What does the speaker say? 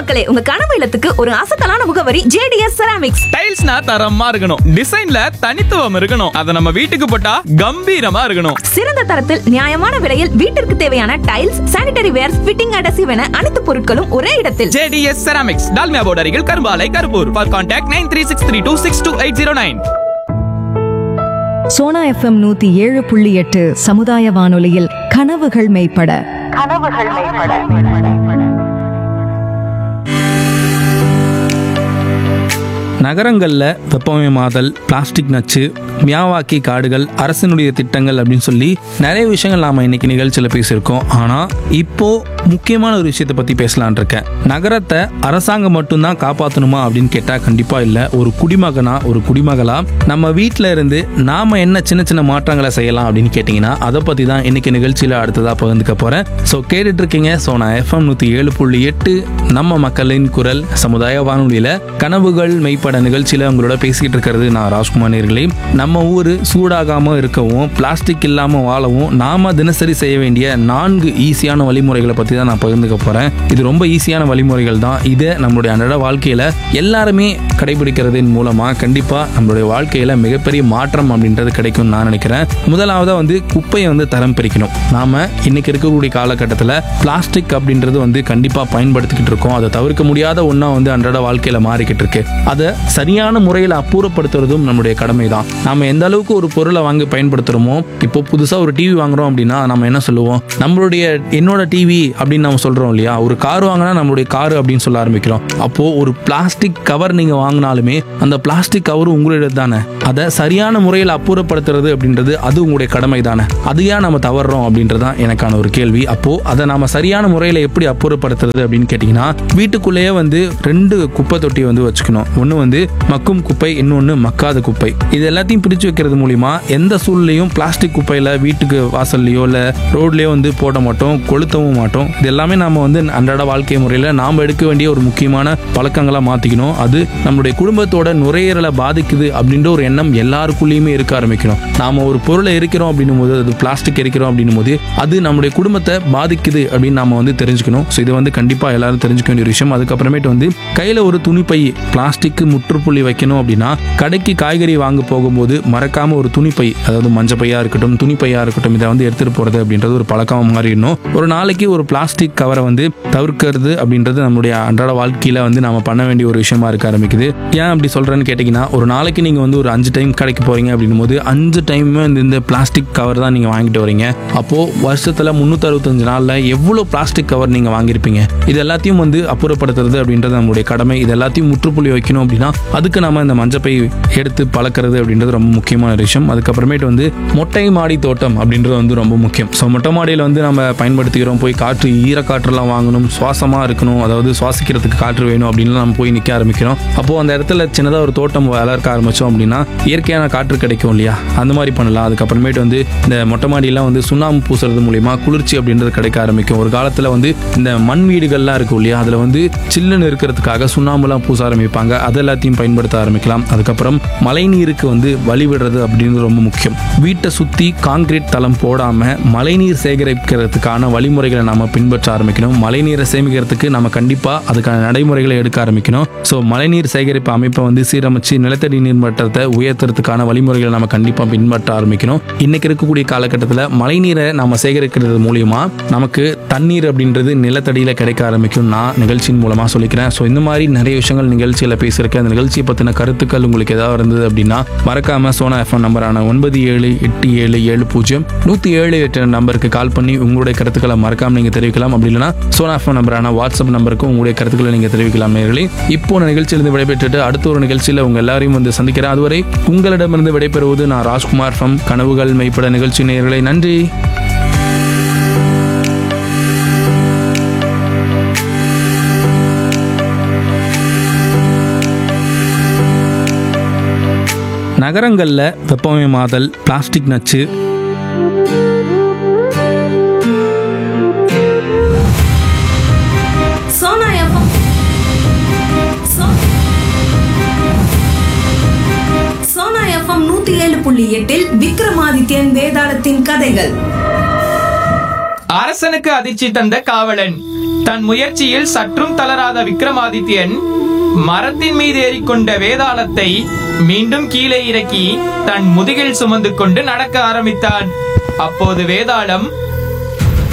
மக்களே உங்க கனவு இல்லத்துக்கு ஒரு அசத்தலான முகவரி ஜேடிஎஸ் செராமிக்ஸ் டைல்ஸ்னா தரமா இருக்கணும் டிசைன்ல தனித்துவம் இருக்கணும் அத நம்ம வீட்டுக்கு போட்டா கம்பீரமா இருக்கணும் சிறந்த தரத்தில் நியாயமான விலையில் வீட்டிற்கு தேவையான tiles sanitary ware fitting adhesive என அனைத்து பொருட்களும் ஒரே இடத்தில் ஜேடிஎஸ் செராமிக்ஸ் டால்மியா போர்டு அருகில் Karumbalai Karuppur for contact nine three six three two six two eight zero nine Sona FM நூத்தி ஏழு புள்ளி எட்டு சமுதாய வானொலியில் கனவுகள் மெய்ப்பட நகரங்களில் வெப்பமயமாதல் பிளாஸ்டிக் நச்சு மியாவாக்கி காடுகள் அரசினுடைய திட்டங்கள் அப்படின்னு சொல்லி நிறைய விஷயங்கள் நாம் இன்னைக்கு நிகழ்ச்சியில் பேசியிருக்கோம் ஆனால் இப்போ முக்கியமான ஒரு விஷயத்தை பற்றி பேசலான் இருக்கேன் நகரத்தை அரசாங்கம் மட்டும்தான் காப்பாற்றணுமா அப்படின்னு கேட்டால் கண்டிப்பாக இல்லை ஒரு குடிமகனா ஒரு குடிமகளா நம்ம வீட்டில் இருந்து நாம் என்ன சின்ன சின்ன மாற்றங்களை செய்யலாம் அப்படின்னு கேட்டிங்கன்னா அதை பற்றி தான் இன்னைக்கு நிகழ்ச்சியில் அடுத்ததாக பகிர்ந்துக்க போகிறேன் ஸோ கேட்டுட்டு இருக்கீங்க ஸோ நான் எஃப்எம் நூற்றி ஏழு புள்ளி எட்டு நம்ம மக்களின் குரல் சமுதாய வானொலியில் கனவுகள் மெய்ப்பட நிகழ்ச்சியில் உங்களோட பேசிக்கிட்டு இருக்கிறது நான் ராஜ்குமார் நேர்களே நம்ம ஊர் சூடாகாமல் இருக்கவும் பிளாஸ்டிக் இல்லாமல் வாழவும் நாம தினசரி செய்ய வேண்டிய நான்கு ஈஸியான வழிமுறைகளை பற்றி தான் நான் பகிர்ந்துக்க போகிறேன் இது ரொம்ப ஈஸியான வழிமுறைகள் தான் இதை நம்மளுடைய அன்றாட வாழ்க்கையில் எல்லாருமே கடைபிடிக்கிறதின் மூலமாக கண்டிப்பாக நம்மளுடைய வாழ்க்கையில் மிகப்பெரிய மாற்றம் அப்படின்றது கிடைக்கும்னு நான் நினைக்கிறேன் முதலாவதாக வந்து குப்பையை வந்து தரம் பிரிக்கணும் நாம் இன்னைக்கு இருக்கக்கூடிய காலகட்டத்தில் பிளாஸ்டிக் அப்படின்றது வந்து கண்டிப்பாக பயன்படுத்திக்கிட்டு இருக்கோம் அதை தவிர்க்க முடியாத ஒன்றா வந்து அன்றாட வாழ்க்கையில் மாறிக்கிட்டு இருக்கு அதை சரியான முறையில் அப்புறப்படுத்துறதும் நம்மளுடைய கடமை தான் நம்ம எந்த அளவுக்கு ஒரு பொருளை வாங்கி பயன்படுத்துகிறோமோ இப்போ புதுசாக ஒரு டிவி வாங்குறோம் அப்படின்னா நம்ம என்ன சொல்லுவோம் நம்மளுடைய என்னோட டிவி அப்படின்னு நம்ம சொல்கிறோம் இல்லையா ஒரு கார் வாங்கினா நம்மளுடைய கார் அப்படின்னு சொல்ல ஆரம்பிக்கிறோம் அப்போது ஒரு பிளாஸ்டிக் கவர் நீங்கள் வாங்கினாலுமே அந்த பிளாஸ்டிக் கவர் உங்களுடைய தானே அதை சரியான முறையில் அப்புறப்படுத்துறது அப்படின்றது அது உங்களுடைய கடமை தானே அது ஏன் நம்ம தவறுறோம் அப்படின்றது தான் எனக்கான ஒரு கேள்வி அப்போது அதை நாம சரியான முறையில் எப்படி அப்புறப்படுத்துறது அப்படின்னு கேட்டிங்கன்னா வீட்டுக்குள்ளேயே வந்து ரெண்டு குப்பை தொட்டி வந்து வச்சுக்கணும் ஒன்று வந்து மக்கும் குப்பை இன்னொன்று மக்காத குப்பை இது எல்லாத்தையும் பிரித்து வைக்கிறது மூலிமா எந்த சூழ்நிலையும் பிளாஸ்டிக் குப்பையில் வீட்டுக்கு வாசல்லையோ இல்லை ரோட்லேயோ வந்து போட மாட்டோம் கொளுத்தவும் மாட்டோம் இது எல்லாமே நாம வந்து அன்றாட வாழ்க்கை முறையில் நாம் எடுக்க வேண்டிய ஒரு முக்கியமான பழக்கங்களாக மாற்றிக்கணும் அது நம்மளுடைய குடும்பத்தோட நுரையீரலை பாதிக்குது அப்படின்ற ஒரு எண்ணம் எல்லாருக்குள்ளேயுமே இருக்க ஆரம்பிக்கணும் நாம ஒரு பொருளை எரிக்கிறோம் அப்படின்னும் போது அது பிளாஸ்டிக் எரிக்கிறோம் அப்படின்னும் போது அது நம்மளுடைய குடும்பத்தை பாதிக்குது அப்படின்னு நாம வந்து தெரிஞ்சுக்கணும் ஸோ இது வந்து கண்டிப்பாக எல்லாரும் தெரிஞ்சுக்க வேண்டிய ஒரு விஷயம் அதுக்கப்புறமேட்டு வந்து கையில் ஒரு துணிப்பை பிளாஸ்டிக்கு முற்றுப்புள்ளி வைக்கணும் அப்படின்னா கடைக்கு காய்கறி வாங்க போகும்போது மறக்காம ஒரு துணிப்பை அதாவது மஞ்சள் பையா இருக்கட்டும் துணிப்பையா இருக்கட்டும் இதை வந்து எடுத்துட்டு போறது அப்படின்றது ஒரு பழக்கமா மாறிடணும் ஒரு நாளைக்கு ஒரு பிளாஸ்டிக் கவரை வந்து தவிர்க்கிறது அப்படின்றது நம்மளுடைய அன்றாட வாழ்க்கையில வந்து நாம பண்ண வேண்டிய ஒரு விஷயமா இருக்க ஆரம்பிக்குது ஏன் அப்படி சொல்றேன்னு கேட்டீங்கன்னா ஒரு நாளைக்கு நீங்க வந்து ஒரு அஞ்சு டைம் கடைக்கு போறீங்க அப்படின்னும் போது அஞ்சு டைமுமே இந்த இந்த பிளாஸ்டிக் கவர் தான் நீங்க வாங்கிட்டு வரீங்க அப்போ வருஷத்துல முன்னூத்தி அறுபத்தஞ்சு நாள்ல எவ்வளவு பிளாஸ்டிக் கவர் நீங்க வாங்கியிருப்பீங்க இது எல்லாத்தையும் வந்து அப்புறப்படுத்துறது அப்படின்றது நம்மளுடைய கடமை இது எல்லாத்தையும் முற்றுப்புள்ளி வைக்கணும் அப்படின்னா அதுக்கு நம்ம இந்த மஞ்சப்பை எடுத்து பழக்கிறது அப்படின்றது ரொம்ப முக்கியமான ஒரு விஷயம் அதுக்கப்புறமேட்டு வந்து மொட்டை மாடி தோட்டம் அப்படின்றது வந்து ரொம்ப முக்கியம் ஸோ மொட்டை மாடியில் வந்து நம்ம பயன்படுத்திக்கிறோம் போய் காற்று ஈரக்காற்றுலாம் வாங்கணும் சுவாசமாக இருக்கணும் அதாவது சுவாசிக்கிறதுக்கு காற்று வேணும் அப்படின்னு நம்ம போய் நிற்க ஆரம்பிக்கிறோம் அப்போது அந்த இடத்துல சின்னதாக ஒரு தோட்டம் வளர்க்க ஆரம்பித்தோம் அப்படின்னா இயற்கையான காற்று கிடைக்கும் இல்லையா அந்த மாதிரி பண்ணலாம் அதுக்கப்புறமேட்டு வந்து இந்த மொட்டை மாடியெல்லாம் வந்து சுண்ணாம்பு பூசுறது மூலிமா குளிர்ச்சி அப்படின்றது கிடைக்க ஆரம்பிக்கும் ஒரு காலத்தில் வந்து இந்த மண் வீடுகள்லாம் இருக்கும் இல்லையா அதில் வந்து சில்லுன்னு இருக்கிறதுக்காக சுண்ணாம்புலாம் பூச ஆரம்பிப்பாங்க அது எல்லாத்தையும் பயன்படுத்த ஆரம்பிக்கலாம் அதுக்கப்புறம் மழைநீருக்கு வந்து வழிவிடுறது அப்படின்றது ரொம்ப முக்கியம் வீட்டை சுற்றி காங்கிரீட் தளம் போடாமல் மழைநீர் சேகரிக்கிறதுக்கான வழிமுறைகளை நாம பின்பற்ற ஆரம்பிக்கணும் மழைநீரை சேமிக்கிறதுக்கு நம்ம கண்டிப்பாக அதுக்கான நடைமுறைகளை எடுக்க ஆரம்பிக்கணும் ஸோ மழைநீர் சேகரிப்பு அமைப்பை வந்து சீரமைச்சு நிலத்தடி நீர் மட்டத்தை உயர்த்துறதுக்கான வழிமுறைகளை நம்ம கண்டிப்பாக பின்பற்ற ஆரம்பிக்கணும் இன்னைக்கு இருக்கக்கூடிய காலகட்டத்தில் மழைநீரை நம்ம சேகரிக்கிறது மூலியமா நமக்கு தண்ணீர் அப்படின்றது நிலத்தடியில் கிடைக்க ஆரம்பிக்கும் நான் நிகழ்ச்சியின் மூலமாக சொல்லிக்கிறேன் ஸோ இந்த மாதிரி நிறைய விஷயங்கள் நிகழ்ச்சியில் பேசியிருக்கேன் அந்த நிகழ்ச்சியை பற்றின கருத்துக்கள் உங்களுக்கு ஏதாவது இருந்தது அப்படின்னா மறக்காம சோனா எஃப்எம் நம்பரான ஒன்பது ஏழு எட்டு ஏழு ஏழு பூஜ்ஜியம் நூற்றி ஏழு எட்டு நம்பருக்கு கால் பண்ணி உங்களுடைய கருத்துக்களை மறக்காம நீங்கள் தெரிவிக்கலாம் அப்படி இல்லைனா சோனா எஃப்எம் நம்பரான வாட்ஸ்அப் நம்பருக்கு உங்களுடைய கருத்துக்களை நீங்கள் தெரிவிக்கலாம் நேர்களே இப்போ நான் நிகழ்ச்சியிலிருந்து விடைபெற்றுட்டு அடுத்த ஒரு நிகழ்ச்சியில் உங்க எல்லாரையும் வந்து சந்திக்கிறேன் அதுவரை உங்களிடமிருந்து விடைபெறுவது நான் ராஜ்குமார் ஃப்ரம் கனவுகள் மெய்ப்பட நிகழ்ச்சி நேயர்களே நன்றி நகரங்களில் வெப்பமயமாதல் பிளாஸ்டிக் நச்சு சோனா எஃப்எம் சோ- சோனா எஃப்எம் நூத்தி ஏழு புள்ளி எட்டில் விக்ரமாதித்யன் வேதாளத்தின் கதைகள் அரசனுக்கு அதிர்ச்சி தந்த காவலன் தன் முயற்சியில் சற்றும் தளராத விக்ரமாதித்யன் மரத்தின் மீது ஏறிக்கொண்ட வேதாளத்தை மீண்டும் கீழே இறக்கி தன் முதுகில் சுமந்து கொண்டு நடக்க ஆரம்பித்தான் அப்போது வேதாளம்